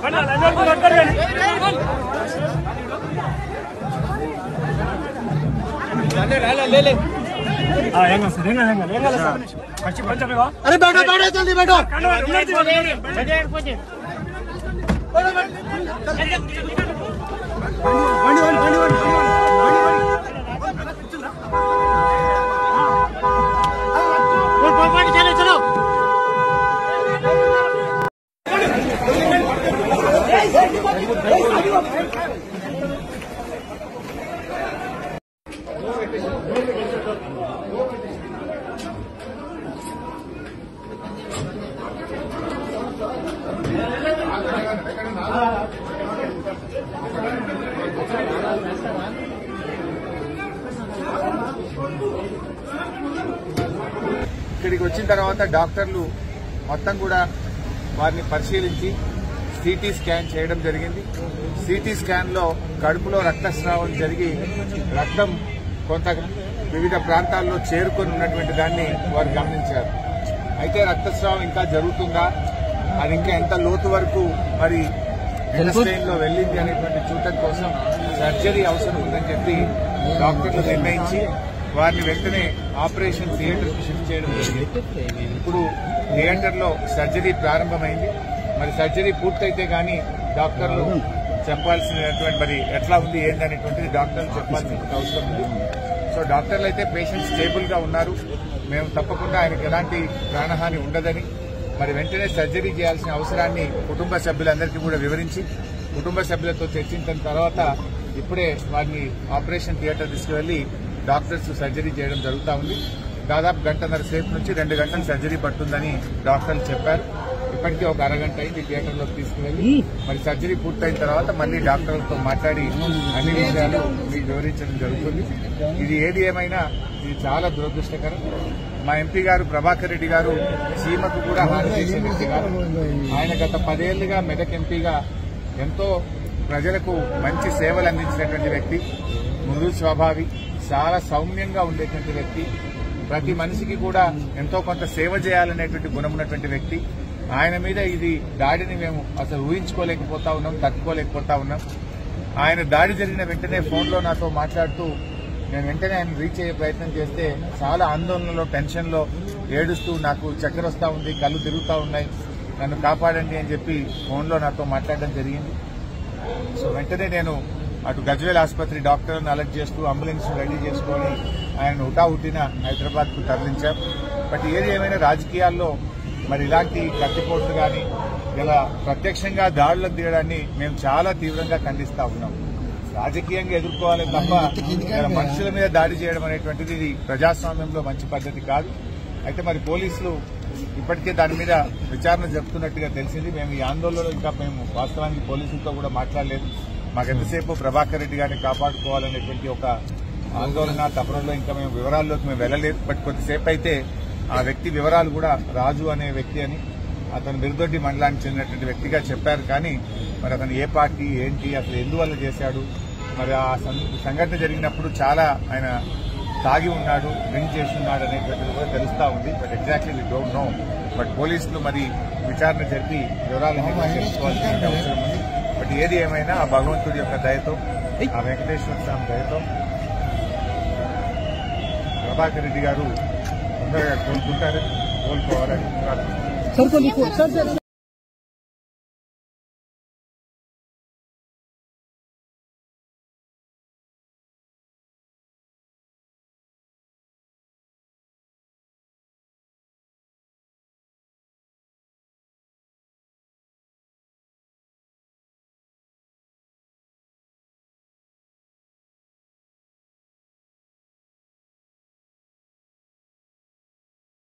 अरे बैठो बैठो जल्दी बैठो बंडी बंडी बंडी बंडी चलो चलो ఇక్కడికి వచ్చిన తర్వాత డాక్టర్లు మొత్తం కూడా వారిని పరిశీలించి సిటీ స్కాన్ చేయడం జరిగింది సిటీ స్కాన్ లో కడుపులో రక్తస్రావం జరిగి రక్తం కొంత వివిధ ప్రాంతాల్లో చేరుకొని ఉన్నటువంటి దాన్ని వారు గమనించారు అయితే రక్తస్రావం ఇంకా జరుగుతుందా అది ఇంకా ఎంత లోతు వరకు మరి ఇండస్ట్రైన్ లో వెళ్ళింది అనేటువంటి చూడటం కోసం సర్జరీ అవసరం ఉందని చెప్పి డాక్టర్లు నిర్ణయించి వారిని వెంటనే ఆపరేషన్ థియేటర్ కి షిఫ్ట్ చేయడం జరిగింది ఇప్పుడు థియేటర్ లో సర్జరీ ప్రారంభమైంది మరి సర్జరీ పూర్తయితే గానీ డాక్టర్లు చెప్పాల్సినటువంటి మరి ఎట్లా ఉంది ఏందనేటువంటిది డాక్టర్లు చెప్పాల్సిన అవసరం ఉంది సో డాక్టర్లు అయితే పేషెంట్ స్టేబుల్ గా ఉన్నారు మేము తప్పకుండా ఆయనకు ఎలాంటి ప్రాణహాని ఉండదని మరి వెంటనే సర్జరీ చేయాల్సిన అవసరాన్ని కుటుంబ సభ్యులందరికీ కూడా వివరించి కుటుంబ సభ్యులతో చర్చించిన తర్వాత ఇప్పుడే వారిని ఆపరేషన్ థియేటర్ తీసుకువెళ్లి డాక్టర్స్ సర్జరీ చేయడం జరుగుతా ఉంది దాదాపు గంటన్నర సేపు నుంచి రెండు గంటలు సర్జరీ పడుతుందని డాక్టర్లు చెప్పారు ఇప్పటికే ఒక అరగంట అయింది థియేటర్లోకి తీసుకువెళ్లి మరి సర్జరీ పూర్తయిన తర్వాత మళ్ళీ డాక్టర్లతో మాట్లాడి అన్ని విషయాలు మీకు వివరించడం జరుగుతుంది ఇది ఏది ఏమైనా ఇది చాలా దురదృష్టకరం మా ఎంపీ గారు ప్రభాకర్ రెడ్డి గారు సీమకు కూడా హాని చేసే వ్యక్తి గారు ఆయన గత పదేళ్లుగా మెదక్ ఎంపీగా ఎంతో ప్రజలకు మంచి సేవలు అందించినటువంటి వ్యక్తి మృదు స్వభావి చాలా సౌమ్యంగా ఉండేటువంటి వ్యక్తి ప్రతి మనిషికి కూడా ఎంతో కొంత సేవ చేయాలనేటువంటి గుణం ఉన్నటువంటి వ్యక్తి ఆయన మీద ఇది దాడిని మేము అసలు ఊహించుకోలేకపోతా ఉన్నాం తట్టుకోలేకపోతా ఉన్నాం ఆయన దాడి జరిగిన వెంటనే ఫోన్లో నాతో మాట్లాడుతూ నేను వెంటనే ఆయన రీచ్ అయ్యే ప్రయత్నం చేస్తే చాలా ఆందోళనలో టెన్షన్లో ఏడుస్తూ నాకు చక్కెర వస్తా ఉంది కళ్ళు తిరుగుతా ఉన్నాయి నన్ను కాపాడండి అని చెప్పి ఫోన్లో నాతో మాట్లాడడం జరిగింది సో వెంటనే నేను అటు గజ్వేల్ ఆసుపత్రి డాక్టర్లను అలర్ట్ చేస్తూ అంబులెన్స్ రెడీ చేసుకొని ఆయన హుటాహుటిన హైదరాబాద్ కు తరలించాం బట్ ఏది ఏమైనా రాజకీయాల్లో మరి ఇలాంటి కత్తిపోట్లు కానీ ఇలా ప్రత్యక్షంగా దాడులకు దిగడాన్ని మేము చాలా తీవ్రంగా ఖండిస్తా ఉన్నాం రాజకీయంగా ఎదుర్కోవాలి తప్ప ఇలా మనుషుల మీద దాడి చేయడం అనేటువంటిది ఇది ప్రజాస్వామ్యంలో మంచి పద్ధతి కాదు అయితే మరి పోలీసులు ఇప్పటికే దాని మీద విచారణ జరుపుతున్నట్టుగా తెలిసింది మేము ఈ ఆందోళనలో ఇంకా మేము వాస్తవానికి పోలీసులతో కూడా మాట్లాడలేదు మాకు ఎంతసేపు ప్రభాకర్ రెడ్డి గారిని కాపాడుకోవాలనేటువంటి ఒక ఆందోళన తపనలో ఇంకా మేము వివరాల్లోకి మేము వెళ్ళలేదు బట్ కొద్దిసేపు అయితే ఆ వ్యక్తి వివరాలు కూడా రాజు అనే వ్యక్తి అని అతను బిరుదొడ్డి మండలానికి చెందినటువంటి వ్యక్తిగా చెప్పారు కానీ మరి అతను ఏ పార్టీ ఏంటి అసలు ఎందువల్ల చేశాడు మరి ఆ సం- సంఘటన జరిగినప్పుడు చాలా ఆయన తాగి ఉన్నాడు డ్రింక్ చేసి ఉన్నాడు అనేటువంటిది కూడా తెలుస్తా ఉంది but exactly we don't know but పోలీసులు మరి విచారణ జరిపి వివరాలన్నీ కూడా తెలుసుకోవాల్సిన అవసరం ఉంది బట్ ఏది ఏమైనా ఆ భగవంతుడి యొక్క దయతో ఆ వెంకటేశ్వర స్వామి దయతో ప్రభాకర్ రెడ్డి గారు తొందరగా కోలుకుంటారని కోలుకోవాలని ప్రార్థిస్తున్నాను सर को लिखो सर सर